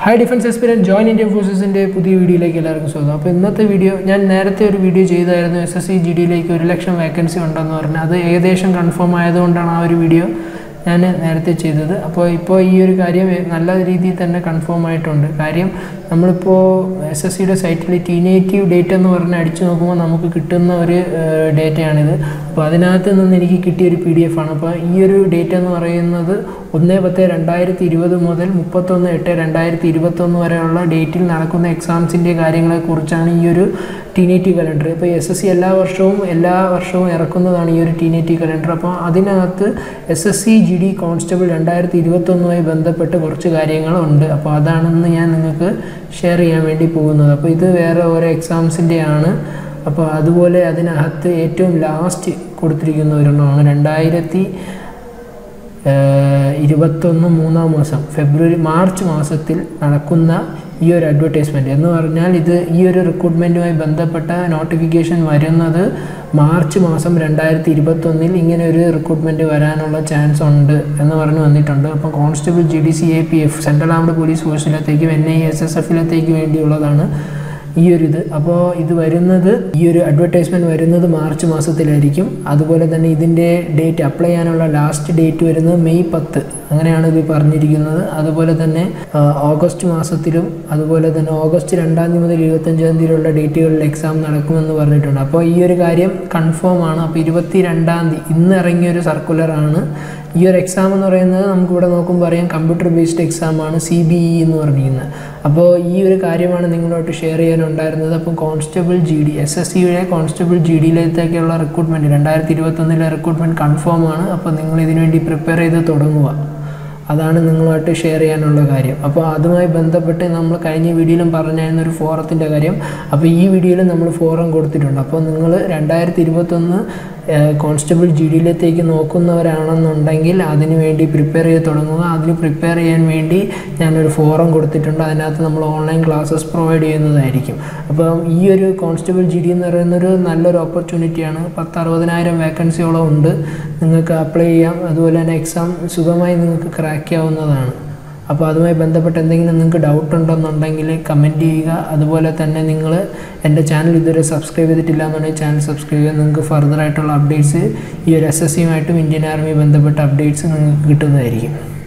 high defence experience join Indian ഫോഴ്സസിൻ്റെ പുതിയ വീഡിയോയിലേക്ക് എല്ലാവർക്കും സ്വാഗതം അപ്പോൾ ഇന്നത്തെ വീഡിയോ ഞാൻ നേരത്തെ ഒരു വീഡിയോ ചെയ്തായിരുന്നു എസ് എസ് സി ജി ഡിയിലേക്ക് ഒരു ലക്ഷം വേക്കൻസി ഉണ്ടെന്ന് പറഞ്ഞ് അത് ഏകദേശം കൺഫേം ആയതുകൊണ്ടാണ് ആ ഒരു വീഡിയോ ഞാൻ നേരത്തെ ചെയ്തത് അപ്പോൾ ഇപ്പോൾ ഈ ഒരു കാര്യം നല്ല രീതിയിൽ തന്നെ കൺഫേം ആയിട്ടുണ്ട് കാര്യം നമ്മളിപ്പോൾ എസ് എസ് സിയുടെ സൈറ്റിൽ ടീനേറ്റീവ് ഡേറ്റ് എന്ന് പറഞ്ഞ് അടിച്ചു നോക്കുമ്പോൾ നമുക്ക് കിട്ടുന്ന ഒരു ഡേറ്റയാണിത് അപ്പോൾ അതിനകത്ത് നിന്ന് എനിക്ക് കിട്ടിയ ഒരു പി ഡി എഫ് ആണ് അപ്പോൾ ഈ ഒരു ഡേറ്റ് എന്ന് പറയുന്നത് ഒന്ന് പത്ത് രണ്ടായിരത്തി ഇരുപത് മുതൽ മുപ്പത്തൊന്ന് എട്ട് രണ്ടായിരത്തി ഇരുപത്തൊന്ന് വരെയുള്ള ഡേറ്റിൽ നടക്കുന്ന എക്സാംസിൻ്റെ കാര്യങ്ങളെക്കുറിച്ചാണ് ഈ ഒരു ടീനേറ്റീവ് കലണ്ടർ ഇപ്പോൾ എസ് എസ് സി എല്ലാ വർഷവും എല്ലാ വർഷവും ഇറക്കുന്നതാണ് ഈ ഒരു ടീനേറ്റീവ് കലണ്ടർ അപ്പോൾ അതിനകത്ത് S S C G D constable രണ്ടായിരത്തി ഇരുപത്തൊന്നുമായി ബന്ധപ്പെട്ട് കുറച്ച് കാര്യങ്ങളുണ്ട് അപ്പോൾ അതാണെന്ന് ഞാൻ നിങ്ങൾക്ക് ഷെയർ ചെയ്യാൻ വേണ്ടി പോകുന്നത് അപ്പോൾ ഇത് വേറെ ഓരോ എക്സാംസിൻ്റെ ആണ് അപ്പോൾ അതുപോലെ അതിനകത്ത് ഏറ്റവും ലാസ്റ്റ് കൊടുത്തിരിക്കുന്ന ഒരെണ്ണമാണ് രണ്ടായിരത്തി ഇരുപത്തൊന്ന് മൂന്നാം മാസം ഫെബ്രുവരി മാർച്ച് മാസത്തിൽ നടക്കുന്ന ഈ ഒരു അഡ്വർടൈസ്മെൻറ്റ് എന്ന് പറഞ്ഞാൽ ഇത് ഈ ഒരു റിക്രൂട്ട്മെൻറ്റുമായി ബന്ധപ്പെട്ട നോട്ടിഫിക്കേഷൻ വരുന്നത് മാർച്ച് മാസം രണ്ടായിരത്തി ഇരുപത്തൊന്നിൽ ഇങ്ങനെ ഒരു റിക്രൂട്ട്മെൻറ്റ് വരാനുള്ള ചാൻസ് ഉണ്ട് എന്ന് പറഞ്ഞ് വന്നിട്ടുണ്ട് അപ്പം constable G D C A P F central armed police ഫോഴ്സിലത്തേക്കും എൻ ഐ എസ് എസ് എഫിലത്തേക്ക് വേണ്ടിയുള്ളതാണ് ഈ ഒരു ഇത് അപ്പോൾ ഇത് വരുന്നത് ഈ ഒരു അഡ്വർടൈസ്മെൻറ്റ് വരുന്നത് മാർച്ച് മാസത്തിലായിരിക്കും അതുപോലെ തന്നെ ഇതിൻ്റെ ഡേറ്റ് അപ്ലൈ ചെയ്യാനുള്ള ലാസ്റ്റ് ഡേറ്റ് വരുന്നത് മെയ് പത്ത് അങ്ങനെയാണ് ഇത് പറഞ്ഞിരിക്കുന്നത് അതുപോലെ തന്നെ ഓഗസ്റ്റ് മാസത്തിലും അതുപോലെ തന്നെ ഓഗസ്റ്റ് രണ്ടാം തീയതി മുതൽ ഇരുപത്തഞ്ചാം തീയതിയിലുള്ള ഡേറ്റുകളിൽ എക്സാം നടക്കുമെന്ന് പറഞ്ഞിട്ടുണ്ട് അപ്പോൾ ഈ ഒരു കാര്യം കൺഫേം ആണ് അപ്പോൾ ഇരുപത്തി രണ്ടാം തീയതി ഇന്ന് ഇറങ്ങിയ ഒരു സർക്കുലറാണ് ഈ ഒരു എക്സാം എന്ന് പറയുന്നത് നമുക്കിവിടെ നോക്കുമ്പോൾ അറിയാം കമ്പ്യൂട്ടർ ബേസ്ഡ് എക്സാമാണ് സി ബി ഇ എന്ന് പറഞ്ഞിരിക്കുന്നത് അപ്പോൾ ഈ ഒരു കാര്യമാണ് നിങ്ങളോട്ട് ഷെയർ ചെയ്യാനുണ്ടായിരുന്നത് അപ്പം constable G D S S സിയുടെ കോൺസ്റ്റബിൾ ജി ഡിയിലേക്കൊക്കെയുള്ള റിക്രൂട്ട്മെൻറ്റ് രണ്ടായിരത്തി ഇരുപത്തൊന്നിലെ റിക്രൂട്ട്മെൻറ്റ് കൺഫേം ആണ് അപ്പോൾ നിങ്ങൾ ഇതിനുവേണ്ടി പ്രിപ്പയർ ചെയ്ത് തുടങ്ങുക അതാണ് നിങ്ങളുമായിട്ട് ഷെയർ ചെയ്യാനുള്ള കാര്യം അപ്പോൾ അതുമായി ബന്ധപ്പെട്ട് നമ്മൾ കഴിഞ്ഞ വീഡിയോയിലും പറഞ്ഞായിരുന്ന ഒരു ഫോറത്തിൻ്റെ കാര്യം അപ്പോൾ ഈ വീഡിയോയിലും നമ്മൾ ഫോറം കൊടുത്തിട്ടുണ്ട് അപ്പോൾ നിങ്ങൾ രണ്ടായിരത്തി ഇരുപത്തൊന്ന് കോൺസ്റ്റബിൾ ജി ഡിയിലേക്ക് നോക്കുന്നവരാണെന്നുണ്ടെങ്കിൽ അതിന് വേണ്ടി പ്രിപ്പയർ ചെയ്ത് തുടങ്ങുക അതിന് പ്രിപ്പയർ ചെയ്യാൻ വേണ്ടി ഞാനൊരു ഫോറം കൊടുത്തിട്ടുണ്ട് അതിനകത്ത് നമ്മൾ ഓൺലൈൻ ക്ലാസ്സസ് പ്രൊവൈഡ് ചെയ്യുന്നതായിരിക്കും അപ്പോൾ ഈ ഒരു കോൺസ്റ്റബിൾ ജി ഡി എന്ന് പറയുന്നൊരു നല്ലൊരു ഓപ്പർച്യൂണിറ്റിയാണ് പത്ത് അറുപതിനായിരം വേക്കൻസിയോളം ഉണ്ട് നിങ്ങൾക്ക് അപ്ലൈ ചെയ്യാം അതുപോലെ തന്നെ എക്സാം സുഖമായി നിങ്ങൾക്ക് ക്രാക്ക് ചെയ്യാവുന്നതാണ് അപ്പോൾ അതുമായി ബന്ധപ്പെട്ട് എന്തെങ്കിലും നിങ്ങൾക്ക് ഡൗട്ട് ഉണ്ടെന്നുണ്ടെങ്കിൽ കമൻറ്റ് ചെയ്യുക അതുപോലെ തന്നെ നിങ്ങൾ എൻ്റെ ചാനൽ ഇതുവരെ സബ്സ്ക്രൈബ് ചെയ്തിട്ടില്ല എന്നുണ്ടെങ്കിൽ ചാനൽ സബ്സ്ക്രൈബ് ചെയ്യുക നിങ്ങൾക്ക് ഫർദർ ആയിട്ടുള്ള അപ്ഡേറ്റ്സ് ഈ ഒരു എസ് എസ് സിയുമായിട്ടും ഇന്ത്യൻ ആർമി ബന്ധപ്പെട്ട അപ്ഡേറ്റ്സ് നിങ്ങൾക്ക് കിട്ടുന്നതായിരിക്കും